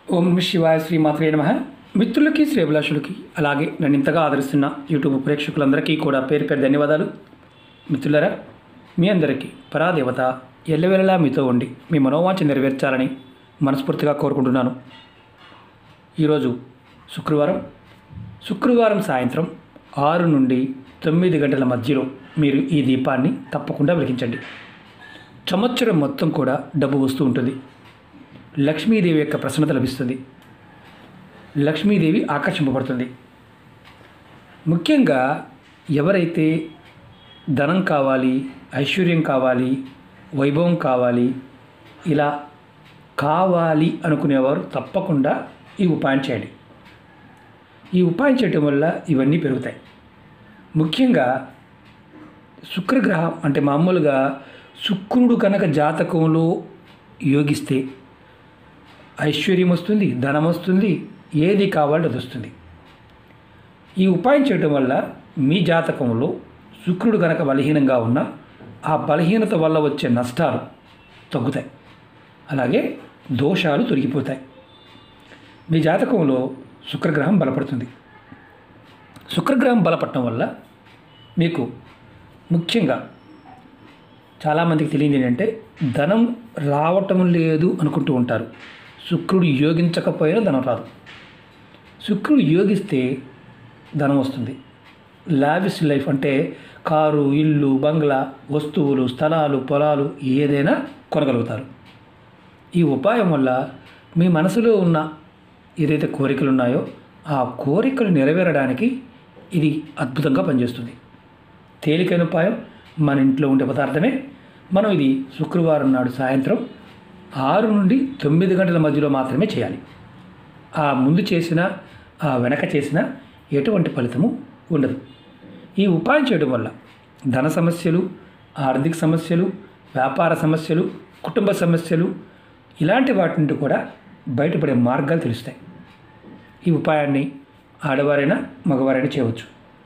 ఓం నమ శివాయ శ్రీమాత్రే నమ మిత్రులకి శ్రేభిలాషులకి అలాగే నన్ను ఇంతగా ఆదరిస్తున్న యూట్యూబ్ ప్రేక్షకులందరికీ కూడా పేరు పేరు ధన్యవాదాలు మిత్రులరా మీ అందరికీ పరాదేవత ఎల్లవెల్లలా మీతో ఉండి మీ మనోవాంఛ నెరవేర్చాలని మనస్ఫూర్తిగా కోరుకుంటున్నాను ఈరోజు శుక్రవారం శుక్రవారం సాయంత్రం ఆరు నుండి తొమ్మిది గంటల మధ్యలో మీరు ఈ దీపాన్ని తప్పకుండా వెలిగించండి సంవత్సరం మొత్తం కూడా డబ్బు వస్తూ ఉంటుంది లక్ష్మీదేవి యొక్క ప్రసన్నత లభిస్తుంది లక్ష్మీదేవి ఆకర్షింపబడుతుంది ముఖ్యంగా ఎవరైతే ధనం కావాలి ఐశ్వర్యం కావాలి వైభవం కావాలి ఇలా కావాలి అనుకునేవారు తప్పకుండా ఈ ఉపాయం చేయండి ఈ ఉపాయం చేయటం వల్ల ఇవన్నీ పెరుగుతాయి ముఖ్యంగా శుక్రగ్రహం అంటే మామూలుగా శుక్రుడు కనుక జాతకంలో యోగిస్తే ఐశ్వర్యం వస్తుంది ధనం వస్తుంది ఏది కావాలో అది వస్తుంది ఈ ఉపాయం చేయటం వల్ల మీ జాతకంలో శుక్రుడు కనుక బలహీనంగా ఉన్న ఆ బలహీనత వల్ల వచ్చే నష్టాలు తగ్గుతాయి అలాగే దోషాలు తొలగిపోతాయి మీ జాతకంలో శుక్రగ్రహం బలపడుతుంది శుక్రగ్రహం బలపడటం వల్ల మీకు ముఖ్యంగా చాలామందికి తెలియదు ఏంటంటే ధనం రావటం లేదు అనుకుంటూ ఉంటారు శుక్రుడు యోగించకపోయినా ధనం రాదు శుక్రుడు యోగిస్తే ధనం వస్తుంది లావిస్ లైఫ్ అంటే కారు ఇల్లు బంగ్లా వస్తువులు స్థలాలు పొలాలు ఏదైనా కొనగలుగుతారు ఈ ఉపాయం వల్ల మీ మనసులో ఉన్న ఏదైతే కోరికలు ఉన్నాయో ఆ కోరికలు నెరవేరడానికి ఇది అద్భుతంగా పనిచేస్తుంది తేలికైన ఉపాయం మన ఇంట్లో ఉండే పదార్థమే మనం ఇది శుక్రవారం నాడు సాయంత్రం ఆరు నుండి తొమ్మిది గంటల మధ్యలో మాత్రమే చేయాలి ఆ ముందు చేసిన ఆ వెనక చేసిన ఎటువంటి ఫలితము ఉండదు ఈ ఉపాయం చేయడం వల్ల ధన సమస్యలు ఆర్థిక సమస్యలు వ్యాపార సమస్యలు కుటుంబ సమస్యలు ఇలాంటి వాటి నుండి కూడా బయటపడే మార్గాలు తెలుస్తాయి ఈ ఉపాయాన్ని ఆడవారైనా మగవారైనా చేయవచ్చు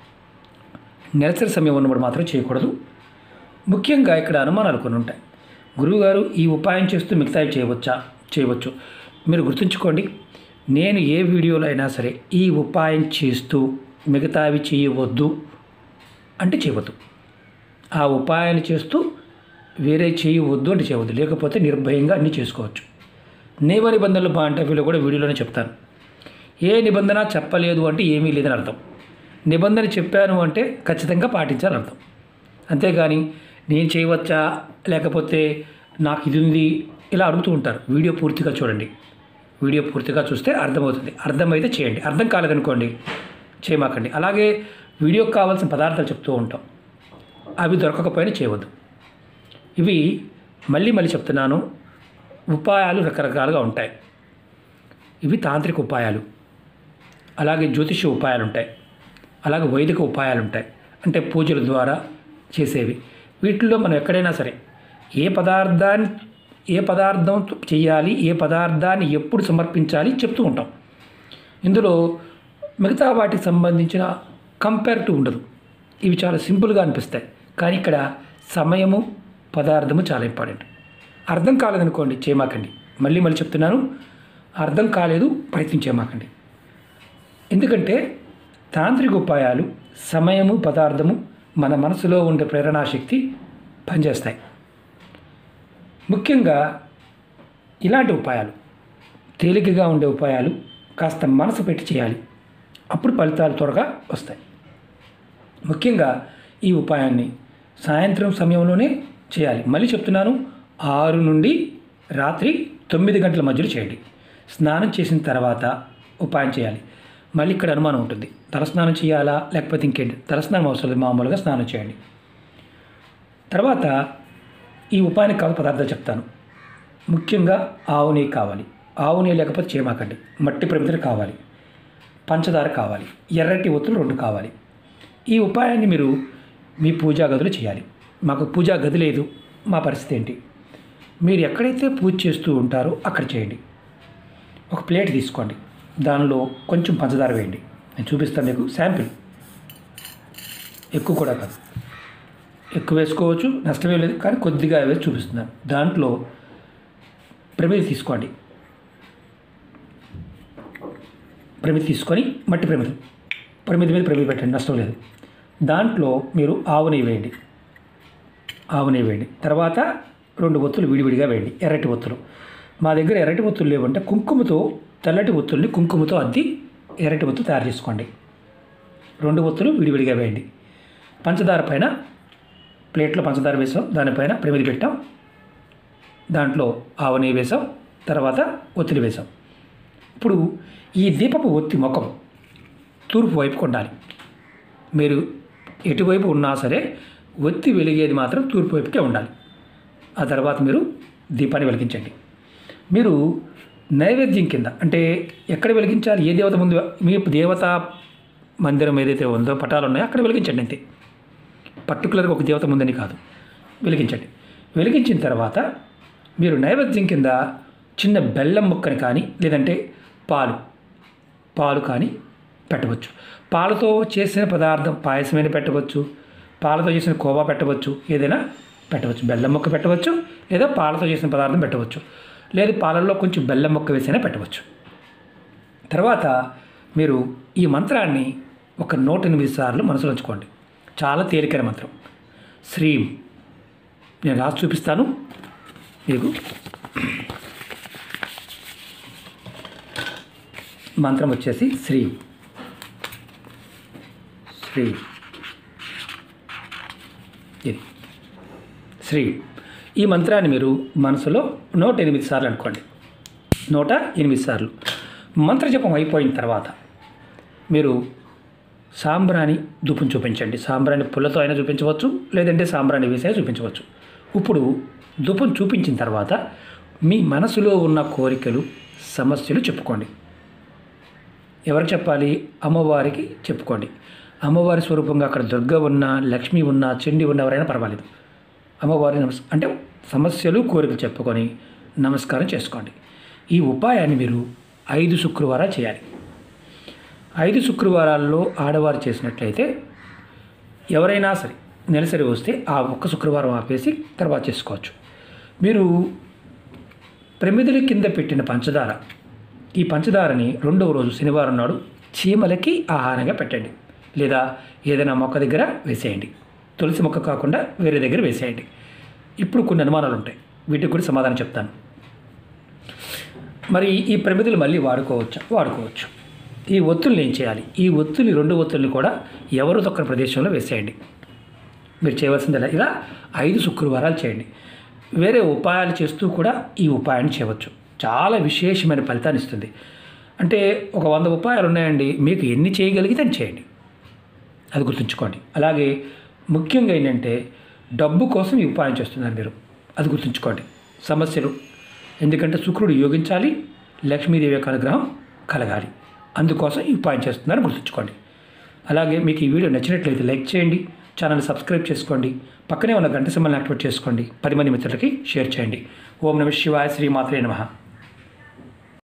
నెలసరి సమయం ఉన్నప్పుడు మాత్రం చేయకూడదు ముఖ్యంగా ఇక్కడ అనుమానాలు కొన్ని ఉంటాయి గురువుగారు ఈ ఉపాయం చేస్తూ మిగతావి చేయవచ్చా చేయవచ్చు మీరు గుర్తుంచుకోండి నేను ఏ వీడియోలో అయినా సరే ఈ ఉపాయం చేస్తూ మిగతావి చేయవద్దు అంటే చేయవద్దు ఆ ఉపాయాన్ని చేస్తూ వేరే చేయవద్దు అంటే చేయవద్దు లేకపోతే నిర్భయంగా అన్నీ చేసుకోవచ్చు నియమ నిబంధనలు పాయింట్ ఆఫ్ వ్యూలో కూడా వీడియోలోనే చెప్తాను ఏ నిబంధన చెప్పలేదు అంటే ఏమీ లేదని అర్థం నిబంధన చెప్పాను అంటే ఖచ్చితంగా పాటించాలని అర్థం అంతేగాని నేను చేయవచ్చా లేకపోతే నాకు ఇది ఉంది ఇలా అడుగుతూ ఉంటారు వీడియో పూర్తిగా చూడండి వీడియో పూర్తిగా చూస్తే అర్థమవుతుంది అర్థమైతే చేయండి అర్థం కాలేదనుకోండి చేయమాకండి అలాగే వీడియోకి కావాల్సిన పదార్థాలు చెప్తూ ఉంటాం అవి దొరకకపోయినా చేయవద్దు ఇవి మళ్ళీ మళ్ళీ చెప్తున్నాను ఉపాయాలు రకరకాలుగా ఉంటాయి ఇవి తాంత్రిక ఉపాయాలు అలాగే జ్యోతిష ఉపాయాలు ఉంటాయి అలాగే వైదిక ఉపాయాలు ఉంటాయి అంటే పూజల ద్వారా చేసేవి వీటిల్లో మనం ఎక్కడైనా సరే ఏ పదార్థాన్ని ఏ పదార్థం చేయాలి ఏ పదార్థాన్ని ఎప్పుడు సమర్పించాలి చెప్తూ ఉంటాం ఇందులో మిగతా వాటికి సంబంధించిన కంపేరిటివ్ ఉండదు ఇవి చాలా సింపుల్గా అనిపిస్తాయి కానీ ఇక్కడ సమయము పదార్థము చాలా ఇంపార్టెంట్ అర్థం కాలేదనుకోండి చేయమాకండి మళ్ళీ మళ్ళీ చెప్తున్నాను అర్థం కాలేదు ప్రయత్నం చేయమాకండి ఎందుకంటే తాంత్రిక ఉపాయాలు సమయము పదార్థము మన మనసులో ఉండే ప్రేరణాశక్తి పనిచేస్తాయి ముఖ్యంగా ఇలాంటి ఉపాయాలు తేలికగా ఉండే ఉపాయాలు కాస్త మనసు పెట్టి చేయాలి అప్పుడు ఫలితాలు త్వరగా వస్తాయి ముఖ్యంగా ఈ ఉపాయాన్ని సాయంత్రం సమయంలోనే చేయాలి మళ్ళీ చెప్తున్నాను ఆరు నుండి రాత్రి తొమ్మిది గంటల మధ్యలో చేయండి స్నానం చేసిన తర్వాత ఉపాయం చేయాలి మళ్ళీ ఇక్కడ అనుమానం ఉంటుంది తలస్నానం చేయాలా లేకపోతే ఇంకేంటి తలస్నానం అవసరం లేదు మామూలుగా స్నానం చేయండి తర్వాత ఈ ఉపాయానికి కావాలి పదార్థాలు చెప్తాను ముఖ్యంగా ఆవు నెయ్యి కావాలి ఆవు నెయ్యి లేకపోతే చేయమాకండి మట్టి ప్రమిదలు కావాలి పంచదార కావాలి ఎర్రటి ఒత్తులు రెండు కావాలి ఈ ఉపాయాన్ని మీరు మీ పూజా గదిలో చేయాలి మాకు పూజా గది లేదు మా పరిస్థితి ఏంటి మీరు ఎక్కడైతే పూజ చేస్తూ ఉంటారో అక్కడ చేయండి ఒక ప్లేట్ తీసుకోండి దానిలో కొంచెం పంచదార వేయండి నేను చూపిస్తాను మీకు శాంపిల్ ఎక్కువ కూడా కాదు ఎక్కువ వేసుకోవచ్చు నష్టమే లేదు కానీ కొద్దిగా వేసి చూపిస్తున్నాను దాంట్లో ప్రమిది తీసుకోండి ప్రమిది తీసుకొని మట్టి ప్రమిది ప్రమిది మీద ప్రమిది పెట్టండి నష్టం లేదు దాంట్లో మీరు ఆవు నెయ్యి వేయండి ఆవు నెయ్యి వేయండి తర్వాత రెండు ఒత్తులు విడివిడిగా వేయండి ఎర్రటి ఒత్తులు మా దగ్గర ఎర్రటి ఒత్తులు లేవంటే కుంకుమతో తెల్లటి ఒత్తుల్ని కుంకుమతో అద్ది ఎర్రటి ఒత్తు తయారు చేసుకోండి రెండు ఒత్తులు విడివిడిగా వేయండి పంచదార పైన ప్లేట్లో పంచదార వేసాం దానిపైన ప్రమిది పెట్టాం దాంట్లో ఆవు నెయ్యి వేసాం తర్వాత ఒత్తిడి వేసాం ఇప్పుడు ఈ దీపపు ఒత్తి ముఖం తూర్పు వైపుకు ఉండాలి మీరు ఎటువైపు ఉన్నా సరే ఒత్తి వెలిగేది మాత్రం తూర్పు వైపుకే ఉండాలి ఆ తర్వాత మీరు దీపాన్ని వెలిగించండి మీరు నైవేద్యం కింద అంటే ఎక్కడ వెలిగించాలి ఏ దేవత ముందు మీ దేవత మందిరం ఏదైతే ఉందో పటాలు ఉన్నాయో అక్కడ వెలిగించండి అంతే పర్టికులర్గా ఒక దేవత ముందని కాదు వెలిగించండి వెలిగించిన తర్వాత మీరు నైవేద్యం కింద చిన్న బెల్లం ముక్కని కానీ లేదంటే పాలు పాలు కానీ పెట్టవచ్చు పాలతో చేసిన పదార్థం పాయసమైన పెట్టవచ్చు పాలతో చేసిన కోవా పెట్టవచ్చు ఏదైనా పెట్టవచ్చు బెల్లం ముక్క పెట్టవచ్చు లేదా పాలతో చేసిన పదార్థం పెట్టవచ్చు లేదు పాలల్లో కొంచెం బెల్లం ముక్క వేసైనా పెట్టవచ్చు తర్వాత మీరు ఈ మంత్రాన్ని ఒక నూట ఎనిమిది సార్లు మనసులో ఉంచుకోండి చాలా తేలికైన మంత్రం శ్రీం నేను రాసి చూపిస్తాను మీకు మంత్రం వచ్చేసి శ్రీ శ్రీ ఇది శ్రీ ఈ మంత్రాన్ని మీరు మనసులో నూట ఎనిమిది సార్లు అనుకోండి నూట ఎనిమిది సార్లు మంత్రజపం అయిపోయిన తర్వాత మీరు సాంబ్రాణి ధూపం చూపించండి సాంబ్రాణి పుల్లతో అయినా చూపించవచ్చు లేదంటే సాంబ్రాణి వేసే చూపించవచ్చు ఇప్పుడు ధూపం చూపించిన తర్వాత మీ మనసులో ఉన్న కోరికలు సమస్యలు చెప్పుకోండి ఎవరికి చెప్పాలి అమ్మవారికి చెప్పుకోండి అమ్మవారి స్వరూపంగా అక్కడ దుర్గ ఉన్నా లక్ష్మి ఉన్నా చండి ఉన్న ఎవరైనా పర్వాలేదు అమ్మవారి నమస్ అంటే సమస్యలు కోరికలు చెప్పుకొని నమస్కారం చేసుకోండి ఈ ఉపాయాన్ని మీరు ఐదు శుక్రవారాలు చేయాలి ఐదు శుక్రవారాల్లో ఆడవారు చేసినట్లయితే ఎవరైనా సరే నెలసరి వస్తే ఆ ఒక్క శుక్రవారం ఆపేసి తర్వాత చేసుకోవచ్చు మీరు ప్రమిదల కింద పెట్టిన పంచదార ఈ పంచదారని రెండవ రోజు శనివారం నాడు చీమలకి ఆహారంగా పెట్టండి లేదా ఏదైనా మొక్క దగ్గర వేసేయండి తులసి మొక్క కాకుండా వేరే దగ్గర వేసేయండి ఇప్పుడు కొన్ని అనుమానాలు ఉంటాయి వీటికి కూడా సమాధానం చెప్తాను మరి ఈ ప్రమిదలు మళ్ళీ వాడుకోవచ్చు వాడుకోవచ్చు ఈ ఒత్తుల్ని ఏం చేయాలి ఈ ఒత్తులు రెండు ఒత్తుల్ని కూడా ఎవరు తొక్కని ప్రదేశంలో వేసేయండి మీరు చేయవలసింది ఇలా ఇలా ఐదు శుక్రవారాలు చేయండి వేరే ఉపాయాలు చేస్తూ కూడా ఈ ఉపాయాన్ని చేయవచ్చు చాలా విశేషమైన ఫలితాన్ని ఇస్తుంది అంటే ఒక వంద ఉపాయాలు ఉన్నాయండి మీకు ఎన్ని చేయగలిగితే అని చేయండి అది గుర్తుంచుకోండి అలాగే ముఖ్యంగా ఏంటంటే డబ్బు కోసం ఈ ఉపాయం చేస్తున్నారు మీరు అది గుర్తుంచుకోండి సమస్యలు ఎందుకంటే శుక్రుడు యోగించాలి లక్ష్మీదేవి యొక్క అనుగ్రహం కలగాలి అందుకోసం ఈ ఉపాయం చేస్తున్నారు గుర్తుంచుకోండి అలాగే మీకు ఈ వీడియో నచ్చినట్లయితే లైక్ చేయండి ఛానల్ సబ్స్క్రైబ్ చేసుకోండి పక్కనే ఉన్న గంట సింబల్ని యాక్టివేట్ చేసుకోండి పది మంది మిత్రులకి షేర్ చేయండి ఓం నమ శివాయ శ్రీమాత్రే నమః